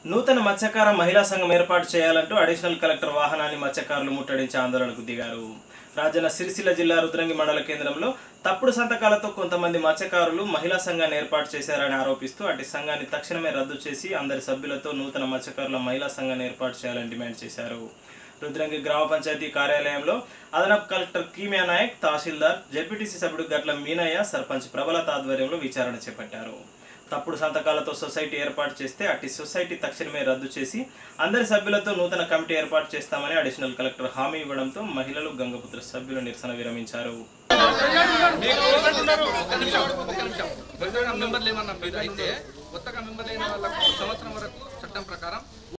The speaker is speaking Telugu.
నూతన మత్స్యకార మహిళా సంఘం ఏర్పాటు చేయాలంటూ అడిషనల్ కలెక్టర్ వాహనాన్ని మత్స్యకారులు ముట్టడించి ఆందోళనకు దిగారు రాజన్న సిరిసిల్ల జిల్లా రుద్రంగి మండల కేంద్రంలో తప్పుడు సంతకాలతో కొంతమంది మత్స్యకారులు మహిళా సంఘాన్ని ఏర్పాటు చేశారని ఆరోపిస్తూ అటు సంఘాన్ని తక్షణమే రద్దు చేసి అందరి సభ్యులతో నూతన మత్స్యకారుల మహిళా సంఘాన్ని ఏర్పాటు చేయాలని డిమాండ్ చేశారు రుద్రంగి గ్రామ పంచాయతీ కార్యాలయంలో అదనపు కలెక్టర్ కీమియా నాయక్ తహసీల్దార్ జెడ్పీటీసీ సభ్యుడు గట్ల మీనయ్య సర్పంచ్ ప్రబలత ఆధ్వర్యంలో విచారణ చేపట్టారు తప్పుడు సంతకాలతో సొసైటీ ఏర్పాటు చేస్తే అట్టి సొసైటీ తక్షణమే రద్దు చేసి అందరి సభ్యులతో నూతన కమిటీ ఏర్పాటు చేస్తామని అడిషనల్ కలెక్టర్ హామీ ఇవ్వడంతో మహిళలు గంగపుత్ర సభ్యులు నిరసన విరమించారు కొత్తగా మెంబర్లు ఏమన్నా మీరు అయితే కొత్తగా మెంబర్లు అయిన వాళ్ళకు సంవత్సరం వరకు చట్టం ప్రకారం